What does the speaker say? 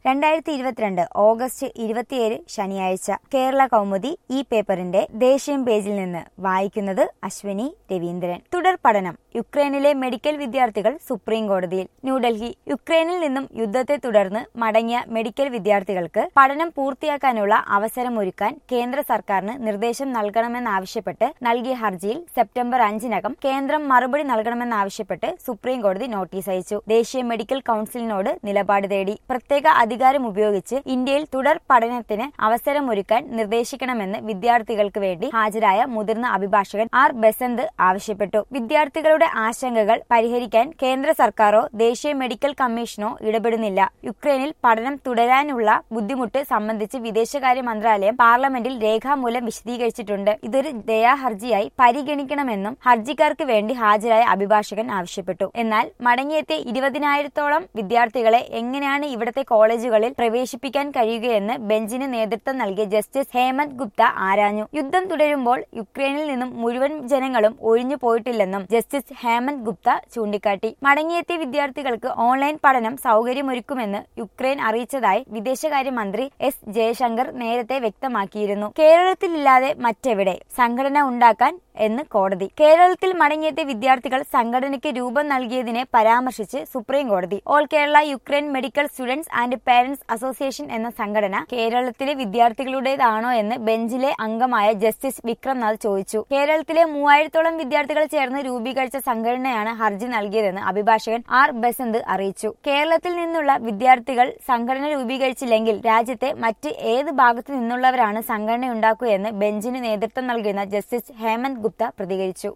രണ്ടായിരത്തി ഇരുപത്തിരണ്ട് ഓഗസ്റ്റ് ഇരുപത്തിയേഴ് ശനിയാഴ്ച കേരള കൗമുദി ഈ പേപ്പറിന്റെ ദേശീയം പേജിൽ നിന്ന് വായിക്കുന്നത് അശ്വിനി രവീന്ദ്രൻ തുടർ പഠനം യുക്രൈനിലെ മെഡിക്കൽ വിദ്യാർത്ഥികൾ സുപ്രീം കോടതിയിൽ ന്യൂഡൽഹി യുക്രൈനിൽ നിന്നും യുദ്ധത്തെ തുടർന്ന് മടങ്ങിയ മെഡിക്കൽ വിദ്യാർത്ഥികൾക്ക് പഠനം പൂർത്തിയാക്കാനുള്ള അവസരമൊരുക്കാൻ കേന്ദ്ര സർക്കാരിന് നിർദ്ദേശം നൽകണമെന്നാവശ്യപ്പെട്ട് നൽകിയ ഹർജിയിൽ സെപ്റ്റംബർ അഞ്ചിനകം കേന്ദ്രം മറുപടി നൽകണമെന്നാവശ്യപ്പെട്ട് സുപ്രീം കോടതി നോട്ടീസ് അയച്ചു ദേശീയ മെഡിക്കൽ കൌൺസിലിനോട് നിലപാട് തേടി പ്രത്യേക അധികാരം ഉപയോഗിച്ച് ഇന്ത്യയിൽ തുടർ പഠനത്തിന് അവസരമൊരുക്കാൻ നിർദ്ദേശിക്കണമെന്ന് വിദ്യാർത്ഥികൾക്ക് വേണ്ടി ഹാജരായ മുതിർന്ന അഭിഭാഷകൻ ആർ ബസന്ത് ആവശ്യപ്പെട്ടു വിദ്യാർത്ഥികളുടെ ആശങ്കകൾ പരിഹരിക്കാൻ കേന്ദ്ര സർക്കാരോ ദേശീയ മെഡിക്കൽ കമ്മീഷനോ ഇടപെടുന്നില്ല യുക്രൈനിൽ പഠനം തുടരാനുള്ള ബുദ്ധിമുട്ട് സംബന്ധിച്ച് വിദേശകാര്യ മന്ത്രാലയം പാർലമെന്റിൽ രേഖാമൂലം വിശദീകരിച്ചിട്ടുണ്ട് ഇതൊരു ദയാഹർജിയായി പരിഗണിക്കണമെന്നും ഹർജിക്കാർക്ക് വേണ്ടി ഹാജരായ അഭിഭാഷകൻ ആവശ്യപ്പെട്ടു എന്നാൽ മടങ്ങിയെത്തിയ ഇരുപതിനായിരത്തോളം വിദ്യാർത്ഥികളെ എങ്ങനെയാണ് ഇവിടത്തെ കോളേജുകളിൽ പ്രവേശിപ്പിക്കാൻ കഴിയുകയെന്ന് ബെഞ്ചിന് നേതൃത്വം നൽകിയ ജസ്റ്റിസ് ഹേമന്ത് ഗുപ്ത ആരാഞ്ഞു യുദ്ധം തുടരുമ്പോൾ യുക്രൈനിൽ നിന്നും മുഴുവൻ ജനങ്ങളും ഒഴിഞ്ഞു പോയിട്ടില്ലെന്നും ജസ്റ്റിസ് ഹേമന്ത് ഗുപ്ത ചൂണ്ടിക്കാട്ടി മടങ്ങിയെത്തിയ വിദ്യാർത്ഥികൾക്ക് ഓൺലൈൻ പഠനം സൗകര്യമൊരുക്കുമെന്ന് യുക്രൈൻ അറിയിച്ചതായി വിദേശകാര്യമന്ത്രി എസ് ജയശങ്കർ നേരത്തെ വ്യക്തമാക്കിയിരുന്നു കേരളത്തിലില്ലാതെ മറ്റെവിടെ സംഘടന ഉണ്ടാക്കാൻ എന്ന് കോടതി കേരളത്തിൽ മടങ്ങിയെത്തിയ വിദ്യാർത്ഥികൾ സംഘടനയ്ക്ക് രൂപം നൽകിയതിനെ പരാമർശിച്ച് സുപ്രീം കോടതി all Kerala Ukraine medical students and parents association എന്ന സംഘടന കേരളത്തിലെ വിദ്യാർത്ഥികളുടേതാണോ എന്ന് ബെഞ്ചിലെ അംഗമായ ജസ്റ്റിസ് വിക്രംനാഥ് ചോദിച്ചു കേരളത്തിലെ മൂവായിരത്തോളം വിദ്യാർത്ഥികൾ ചേർന്ന് രൂപീകരിച്ച സംഘടനയാണ് ഹർജി നൽകിയതെന്ന് അഭിഭാഷകൻ ആർ ബസന്ത് അറിയിച്ചു കേരളത്തിൽ നിന്നുള്ള വിദ്യാർത്ഥികൾ സംഘടന രൂപീകരിച്ചില്ലെങ്കിൽ രാജ്യത്തെ മറ്റ് ഏത് ഭാഗത്തു നിന്നുള്ളവരാണ് സംഘടന ഉണ്ടാക്കുകയെന്ന് ബെഞ്ചിന് നേതൃത്വം നൽകുന്ന ജസ്റ്റിസ് ഹേമന്ത് ഗുപ്ത പ്രതികരിച്ചു